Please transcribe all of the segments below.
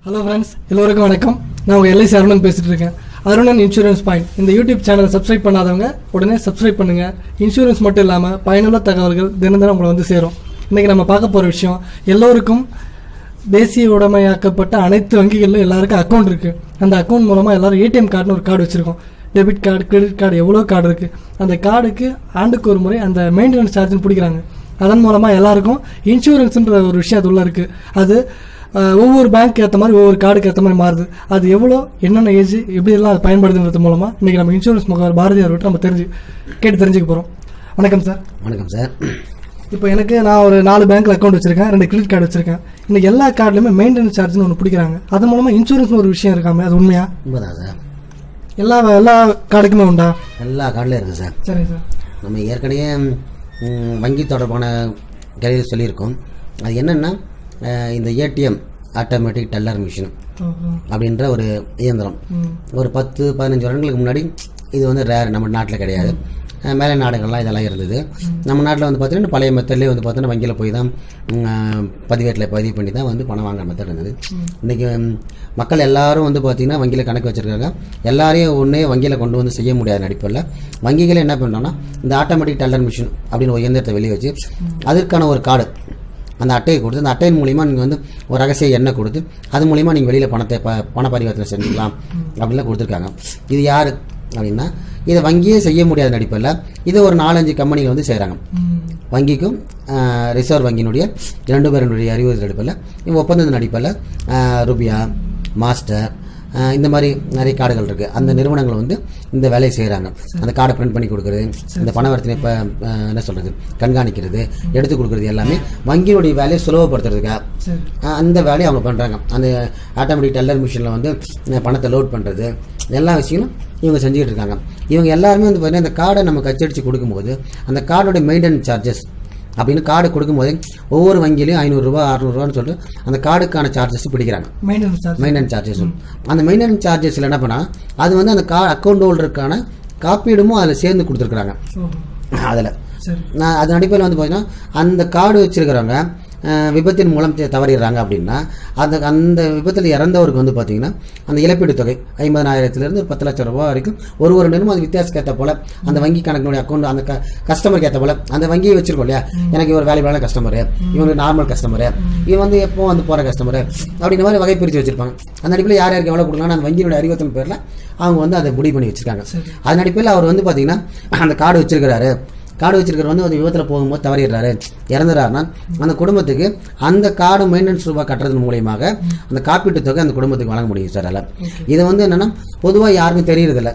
Hello friends எல்லோருக்கும் வணக்கம் நான் உங்கள் எல்ஐசி அருணன் பேசிட்டு இருக்கேன் அருணன் இன்சூரன்ஸ் பாயிண்ட் இந்த யூடியூப் சேனலை சப்ஸ்கிரைப் பண்ணாதவங்க உடனே சப்ஸ்கிரைப் பண்ணுங்க இன்சூரன்ஸ் மட்டும் இல்லாமல் பயனுள்ள தகவல்கள் தினம் தினம் உங்களை வந்து சேரும் இன்றைக்கி நம்ம பார்க்க போகிற விஷயம் எல்லோருக்கும் தேசிய உடைமையாக்கப்பட்ட அனைத்து வங்கிகளிலும் எல்லாருக்கும் அக்கௌண்ட் இருக்குது அந்த அக்கௌண்ட் மூலமாக எல்லாரும் ஏடிஎம் கார்டுன்னு ஒரு கார்டு வச்சுருக்கோம் டெபிட் கார்டு கிரெடிட் கார்டு எவ்வளோ கார்டு இருக்குது அந்த கார்டுக்கு ஆண்டுக்கு ஒரு முறை அந்த மெயின்டெனன்ஸ் சார்ஜ்னு பிடிக்கிறாங்க அதன் மூலமாக எல்லாருக்கும் இன்சூரன்ஸ்ன்ற ஒரு விஷயம் அது உள்ள இருக்குது அது அஹ், ஒவ்வொரு பேங்க் ஏற்ற மாதிரி ஒவ்வொரு கார்டுக்கு ஏற்ற மாதிரி மாறுது அது எவ்வளோ என்னென்ன ஏஜ் எப்படியெல்லாம் அது பயன்படுதுன்றது மூலமாக இன்றைக்கி நம்ம இன்சூரன்ஸ் முகவர் பாரதியார் விட்டு நம்ம தெரிஞ்சு கேட்டு தெரிஞ்சுக்க போகிறோம் வணக்கம் சார் வணக்கம் சார் இப்போ எனக்கு நான் ஒரு நாலு பேங்க்ல அக்கௌண்ட் வச்சிருக்கேன் ரெண்டு கிரெடிட் கார்டு வச்சிருக்கேன் இன்னைக்கு எல்லா கார்டுலையுமே மெயின்டெனன்ஸ் சார்ஜ்னு ஒன்று பிடிக்கிறாங்க அது மூலமா இன்சூரன்ஸ்னு ஒரு விஷயம் இருக்காமே அது உண்மையா உண்மைதான் சார் எல்லா எல்லா கார்டுக்குமே உண்டா எல்லா கார்டிலும் இருக்குது சார் சரிங்க சார் நம்ம ஏற்கனவே ம், வங்கி தொடர்பான கதையில் சொல்லியிருக்கோம் அது என்னென்னா இந்த ஏடிஎம் ஆட்டோமேட்டிக் டெல்லர் மிஷின் ஓஹோ. அப்படின்ற ஒரு இயந்திரம் ம். ஒரு பத்து பதினஞ்சு வருடங்களுக்கு முன்னாடி இது வந்து ரேர் நம்ம நாட்டில் கிடையாது அஹ் மேலை நாடுகள்லாம் இதெல்லாம் இருந்தது நம்ம நாட்டில் வந்து பார்த்தீங்கன்னா பழைய மெத்தட்லேயே வந்து பார்த்தீங்கன்னா வங்கியில் போய் தான் ம், அஹ், பதிவேட்டில் பதிவு பண்ணி தான் வந்து பணம் வாங்குற மெத்தட் இருந்தது இன்றைக்கி மக்கள் எல்லாரும் வந்து பார்த்தீங்கன்னா வங்கியில் கணக்கு வச்சுருக்காங்க எல்லாரையும் ஒன்றே வங்கியில் கொண்டு வந்து செய்ய முடியாத நடிப்பில் வங்கிகள் என்ன பண்ணுறோன்னா இந்த ஆட்டோமேட்டிக் டெல்லர் மிஷின் அப்படின்னு ஒரு இயந்திரத்தை வெளியே வச்சு அதற்கான ஒரு கார்டு அந்த அட்டையை கொடுத்து அந்த அட்டையின் மூலிமா நீங்கள் வந்து ஒரு ரகசிய எண்ணெய் கொடுத்து அது மூலிமா நீங்கள் வெளியில் பணத்தை ப பண பரிவர்த்தனை செஞ்சுக்கலாம் அப்படின்லாம் கொடுத்துருக்காங்க இது யார் அப்படின்னா இதை வங்கியே செய்ய முடியாத நடிப்பில் இது ஒரு நாலஞ்சு கம்பெனிகள் வந்து செய்கிறாங்க ம். வங்கிக்கும் ஆஹ், ரிசர்வ் வங்கியினுடைய இரண்டு பேருடைய அறிவுறுத்தல் அடிப்பில் இவங்க ஒப்பந்தத்தின் அடிப்பில் ஆஹ், ருபியா மாஸ்டர் ஆஹ், இந்த மாதிரி நிறைய கார்டுகள் இருக்குது அந்த நிறுவனங்கள் வந்து இந்த வேலையை செய்கிறாங்க அந்த கார்டை பிரிண்ட் பண்ணி கொடுக்குறது இந்த பணவர்த்தனை இப்போ என்ன சொல்கிறது கண்காணிக்கிறது எடுத்து கொடுக்குறது எல்லாமே வங்கியினுடைய வேலையை சுலபப்படுத்துறதுக்காக சரி ஆஹ் அந்த வேலையை அவங்க பண்ணுறாங்க அந்த ஆட்டோமேட்டிக் டெல்லர் மிஷினில் வந்து அஹ் பணத்தை லோட் பண்ணுறது எல்லா விஷயங்களும் இவங்க செஞ்சுக்கிட்டு இருக்காங்க இவங்க எல்லாருமே வந்து பார்த்தீங்கன்னா இந்த கார்டை நமக்கு அச்சடித்து கொடுக்கும்போது அந்த கார்டோட மெயின்டெனன்ஸ் சார்ஜஸ் அப்படின்னு கார்டு கொடுக்கும்போது ஒவ்வொரு வங்கியிலையும் ஐநூறுரூவா அறநூறுவான்னு சொல்லிட்டு அந்த கார்டுக்கான சார்ஜஸ் பிடிக்கிறாங்க மெயின்டெனன்ஸ் சார்ஜ் மெயின்டெனன்ஸ் சார்ஜஸ் அந்த மெயின்டெனன்ஸ் சார்ஜஸில் என்ன பண்ணால் அது வந்து அந்த கா அக்கௌண்ட் ஹோல்டருக்கான காப்பீடுமும் அதில் சேர்ந்து கொடுத்துருக்குறாங்க ஓஹோ அதில் சரி நான் அது அடிப்படையில் வந்து பார்த்தீங்கன்னா அந்த கார்டு வச்சிருக்கிறவங்க அஹ், விபத்தின் மூலம் த- தவறிடுறாங்க அப்படின்னா அந்த அந்த விபத்தில் இறந்தவருக்கு வந்து பார்த்தீங்கன்னா அந்த இழப்பீடு தொகை ஐம்பதனாயிரத்துலேருந்து ஒரு பத்து லட்சம் ரூபாய் வரைக்கும் ஒரு ஒரு நேரமும் அது வித்தியாசத்துக்கு ஏற்ற போல அந்த வங்கி கணக்கினுடைய அக்கௌண்ட் அந்த க கஸ்டமருக்கு ஏற்ற போல அந்த வங்கியை வச்சிருக்கோம் இல்லையா எனக்கு இவர் வேல்யூபான கஸ்டமரு இவங்க நார்மல் கஸ்டமரு இவன் வந்து எப்போ வந்து போகிற கஸ்டமரு அப்படின்ற மாதிரி வகை பிரித்து வச்சிருப்பாங்க அந்த அடிப்படையில் யார் யாருக்கு எவ்வளோ கொடுக்கலாம்னு அந்த வங்கியினுடைய அறிவத்தின் பேரில் அவங்க வந்து அதை முடிவு பண்ணி வச்சிருக்காங்க சரி. அதன் அடிப்படையில் அவர் வந்து பார்த்தீங்கன்னா அந்த கார்டு வச்சிருக்கிறாரு கார்டு வச்சிருக்கிற வந்து ஒரு விபத்தில் போகும்போது தவறிடுறாரு இறந்துறாருன்னா அந்த குடும்பத்துக்கு அந்த கார்டு மெயின்டெனன்ஸ் ரூபாய் கட்டுறது மூலியமாக அந்த காப்பீட்டு தொகை அந்த குடும்பத்துக்கு வழங்க முடியும் சார் அதில் இது வந்து என்னன்னா பொதுவாக யாருக்கும் தெரியறதில்ல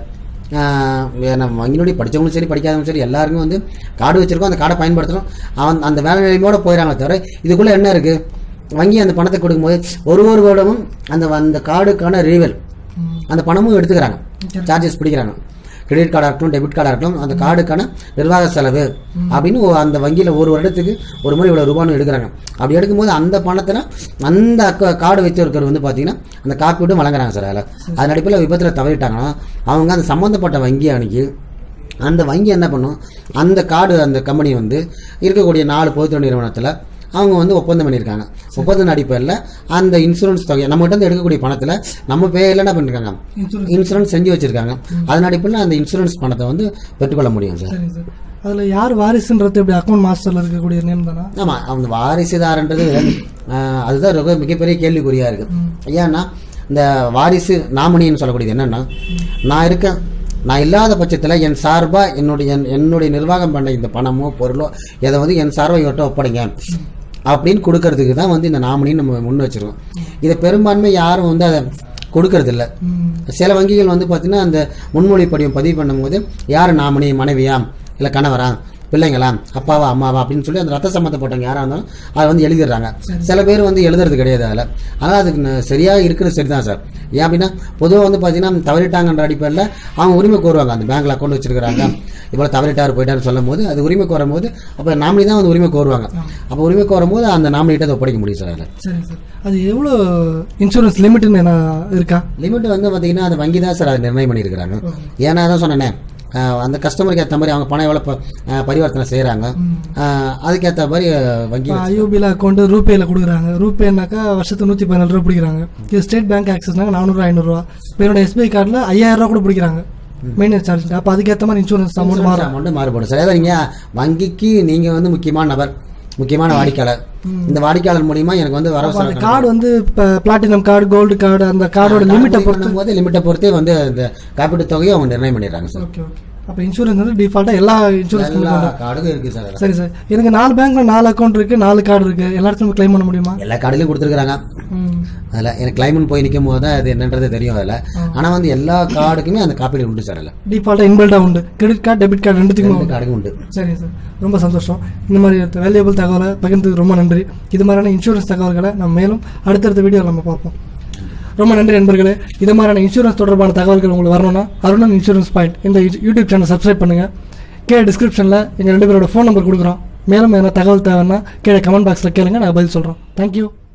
ஆஹ் நம்ம வங்கியினுடைய படித்தவங்களும் சரி படிக்காதவங்களும் சரி எல்லாருமே வந்து கார்டு வச்சிருக்கோம் அந்த கார்டை பயன்படுத்துகிறோம் அவன் அந்த வேலை நிலைமையோட போயிடறாங்களே தவிர இதுக்குள்ளே என்ன இருக்குது வங்கி அந்த பணத்தை கொடுக்கும்போது ஒரு ஒரு வருடமும் அந்த அந்த கார்டுக்கான ரீவல் ம். அந்த பணமும் எடுத்துக்கிறாங்க சார்ஜஸ் பிடிக்கிறாங்க கிரெடிட் கார்டாக இருக்கட்டும் டெபிட் கார்டாக இருக்கட்டும் அந்த கார்டுக்கான நிர்வாக செலவு அப்படின்னு ஒ- அந்த வங்கியில் ஒரு வருடத்துக்கு ஒரு முறை இவ்வளோ ரூபான்னு எடுக்கிறாங்க அப்படி எடுக்கும்போது அந்த பணத்தில் அந்த அக்க- கார்டு வச்சிருக்கிற வந்து பார்த்தீங்கன்னா அந்த காப்பீடும் வழங்குறாங்க சார் அதில் அதன் அடிப்படையில் விபத்தில் தவறிட்டாங்கன்னா அவங்க அந்த சம்மந்தப்பட்ட வங்கி அணுகி அந்த வங்கி என்ன பண்ணும் அந்த கார்டு அந்த கம்பெனி வந்து இருக்கக்கூடிய நாலு பொதுத்துறை நிறுவனத்தில் அவங்க வந்து ஒப்பந்தம் பண்ணியிருக்காங்க ஒப்பந்தம் அடிப்படையில் அந்த இன்சூரன்ஸ் தொகை நம்மகிட்ட இருந்து எடுக்கக்கூடிய பணத்தில் நம்ம பேரில் என்ன பண்ணிருக்காங்க இன்சூரன்ஸ் இன்சூரன்ஸ் செஞ்சு வச்சிருக்காங்க அதன் அடிப்படையில் அந்த இன்சூரன்ஸ் பணத்தை வந்து பெற்றுக்கொள்ள முடியும் சார் சரிங்க சார் அதில் யார் வாரிசுன்றது இப்படி அக்கௌண்ட் மாஸ்டரில் இருக்கக்கூடிய நேம் தானா ஆமாம் அந்த வாரிசுதாரன்றது ஆஹ், அதுதான் ரொம்ப மிகப்பெரிய கேள்விக்குறியாக இருக்குது ஏன்னா இந்த வாரிசு நாமினின்னு சொல்லக்கூடியது என்னன்னா நான் இருக்கேன் நான் இல்லாத பட்சத்தில் என் சார்பாக என்னுடைய என்- என்னுடைய நிர்வாகம் பண்ண இந்த பணமோ பொருளோ இதை வந்து என் சார்பாக இவர்கிட்ட ஒப்படைங்க அப்படின்னு கொடுக்கறதுக்கு தான் வந்து இந்த நாமினின்னு நம்ம முன் வச்சிருக்கோம் இதை பெரும்பான்மை யாரும் வந்து அதை கொடுக்கறது இல்ல ம். சில வங்கிகள் வந்து பார்த்தீங்கன்னா அந்த முன்மொழி படிவம் பதிவு பண்ணும்போது யார் நாமினி மனைவியா இல்லை கணவரா பிள்ளைங்களா அப்பாவா அம்மாவா அப்படின்னு சொல்லி அந்த ரத்த சம்மந்தப்பட்டவங்க யாராக இருந்தாலும் அதை வந்து எழுதிடுறாங்க சில பேர் வந்து எழுதுறது கிடையாது அதில் ஆனால் அதுக்கு ந- சரியா இருக்கிறது சரிதான் சார் ஏன் அப்படின்னா பொதுவாக வந்து பார்த்தீங்கன்னா தவறிட்டாங்கன்ற அடிப்படையில் அவங்க உரிமை கோருவாங்க அந்த பேங்க்ல அக்கௌண்ட் வச்சிருக்கிறாங்க இவ்வளோ தவறிட்டார் போயிட்டாரு சொல்லும் போது அது உரிமை கோரும் போது அப்போ நாமினி தான் வந்து உரிமை கோருவாங்க அப்போ உரிமை கோரும் போது அந்த நாமினிட்ட அதை ஒப்படைக்க முடியும் சார் அதில் சரிங்க சார் அது எவ்வளோ இன்சூரன்ஸ் லிமிட்னு என்ன இருக்கா லிமிட் வந்து பார்த்தீங்கன்னா அது வங்கி தான் சார் அதை நிர்ணயம் பண்ணியிருக்கிறாங்க ஏன்னா தான் சொன்னேனே அஹ், அந்த கஸ்டமருக்கு ஏற்ற மாதிரி அவங்க பணம் எவ்வளோ ப- அஹ், பரிவர்த்தனை செய்கிறாங்க அதுக்கேற்ற மாதிரி அஹ், வங்கி ஐயூபியில் அக்கௌண்ட் ரூபேல கொடுக்குறாங்க ரூபேனாக்கா வருஷத்துக்கு நூற்றி பதினாலு ரூபா பிடிக்கிறாங்க இது ஸ்டேட் பேங்க் ஆக்சஸ்னாங்க நானூறுரூவா ஐநூறுரூவா இப்போ என்னோட எஸ்பிஐ கார்டில் ஐயாயிரம் ரூபா கூட பிடிக்கிறாங்க மெயின்டெனன்ஸ் சார்ஜ் அப்போ அதுக்கேற்ற மாதிரி இன்சூரன்ஸ் அமௌண்ட் மாறும் அமௌண்ட் மாறுபடும் சார் அதாவது நீங்கள் வங்கிக்கு நீங்கள் வந்து முக்கியமான நபர் முக்கியமான வாடிக்கையாளர் இந்த வாடிக்கையாளர் மூலியமா எனக்கு வந்து வரவு அந்த கார்டு வந்து இப்போ பிளாட்டினம் கார்டு கோல்டு கார்டு அந்த கார்டோட லிமிட்டை பொறுத்து போது லிமிட்டை பொறுத்தே வந்து இந்த காப்பீட்டு தொகையை அவங்க நிர்ணயம் பண்ணிடுறாங்க சார் ஓகே ஓகே அப்போ இன்சூரன்ஸ் வந்து டிஃபால்ட்டாக எல்லா இன்சூரன்ஸ் எல்லா கார்டுக்கும் இருக்கு சார் அதுல. சரி சார் எனக்கு நாலு பேங்க்ல நாலு அக்கௌண்ட் இருக்கு நாலு கார்டு இருக்கு எல்லா இடத்துலையும் கிளைம் பண்ண முடியுமா எல்லா கார்டுலையும் கொடுத்துருக்காங்க ம் அதில் எனக்கு கிளைமன் போய் நிற்கும் போது தான் அது என்னன்றது தெரியும் அதில் ஆனால் வந்து எல்லா கார்டுக்குமே அந்த காப்பீடு உண்டு சார் அதில் டிஃபால்ட்டாக இன்பில்டாக உண்டு கிரெடிட் கார்டு டெபிட் கார்டு ரெண்டுத்துக்குமே ரெண்டு கார்டுக்கும் உண்டு சரி சார் ரொம்ப சந்தோஷம் இந்த மாதிரி வேல்யூபிள் தகவலை பகிர்ந்ததுக்கு ரொம்ப நன்றி இது மாதிரியான இன்சூரன்ஸ் தகவல்களை நம்ம மேலும் அடுத்தடுத்த வீடியோவில் நம்ம பார்ப்போம் ரொம்ப நன்றி நண்பர்களே இது மாதிரியான இன்சூரன்ஸ் தொடர்பான தகவல்கள் உங்களுக்கு வரணும்னா அருணன் இன்சூரன்ஸ் பாயிண்ட் இந்த யூடியூப் சேனல் சப்ஸ்கிரைப் பண்ணுங்கள் கீழே டிஸ்கிரிப்ஷனில் எங்கள் ரெண்டு பேரோட ஃபோன் நம்பர் கொடுக்குறோம் மேலும் எதனா தகவல் தேவைன்னா கீழே கமெண்ட் பாக்ஸில் கேளுங்க நாங்கள் பதில் சொல்கிறோம் தேங்க்யூ